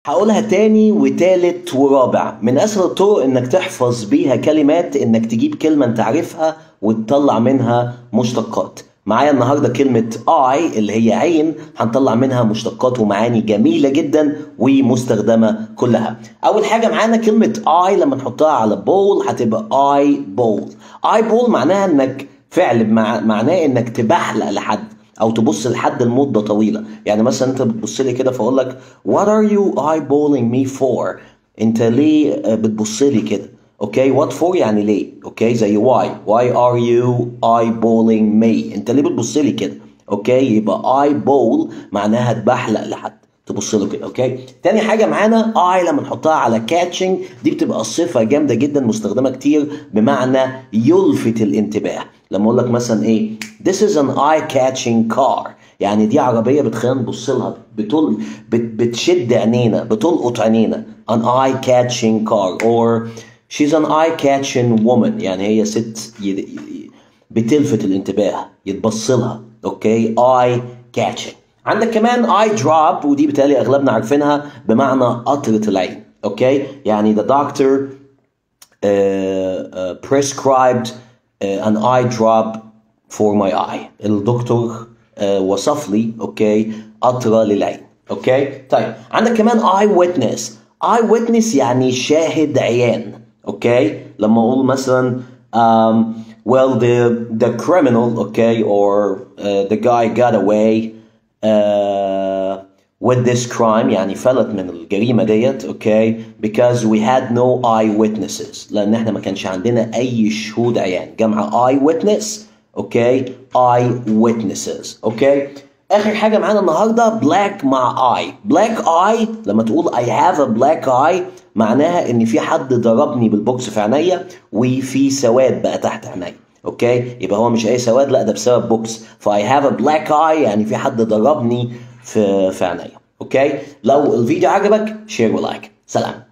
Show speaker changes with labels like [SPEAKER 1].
[SPEAKER 1] هقولها تاني وتالت ورابع من اسهل الطرق انك تحفظ بيها كلمات انك تجيب كلمة انت عارفها وتطلع منها مشتقات معايا النهارده كلمة I اللي هي عين هنطلع منها مشتقات ومعاني جميلة جدا ومستخدمة كلها. أول حاجة معانا كلمة I لما نحطها على بول هتبقى I bowl. I bowl معناها إنك فعل مع... معناه إنك تبحلق لحد أو تبص لحد لمدة طويلة. يعني مثلا أنت بتبص لي كده فأقول لك What are you eyeballing me for؟ أنت ليه بتبص لي كده؟ اوكي وات فور يعني ليه اوكي زي واي واي ار يو اي بولينج مي انت ليه بتبص لي كده اوكي يبقى اي بول معناها تبحلق لحد تبص له كده اوكي تاني حاجه معانا اي لما نحطها على كاتشنج دي بتبقى صفه جامده جدا مستخدمه كتير بمعنى يلفت الانتباه لما اقول لك مثلا ايه this is an eye catching car يعني دي عربيه بتخلينا نبص لها بتل... بت... بتشد عينينا بتلقط عينينا an eye catching car or She's an eye-catching woman يعني هي ست ي... ي... بتلفت الانتباه يتبص لها اوكي eye-catching عندك كمان eye drop ودي بالتالي اغلبنا عارفينها بمعنى قطرة العين اوكي يعني the doctor uh, uh, prescribed uh, an eye drop for my eye الدكتور uh, وصف لي اوكي قطرة للعين اوكي طيب عندك كمان eye witness eye witness يعني شاهد عيان okay لما اقول مثلا um, well the the criminal okay or uh, the guy got away uh, with this crime يعني فلت من الجريمة ديت okay because we had no eyewitnesses لأن احنا ما كانش عندنا أي شهود عيان جمع eyewitness okay eyewitnesses okay اخر حاجه معانا النهارده black مع eye black eye لما تقول I have a black eye معناها ان في حد ضربني بالبوكس في عينيا وفي سواد بقى تحت عينيا اوكي يبقى هو مش اي سواد لا ده بسبب بوكس ف I have a black eye يعني في حد ضربني في في عينيا اوكي لو الفيديو عجبك شير ولايك سلام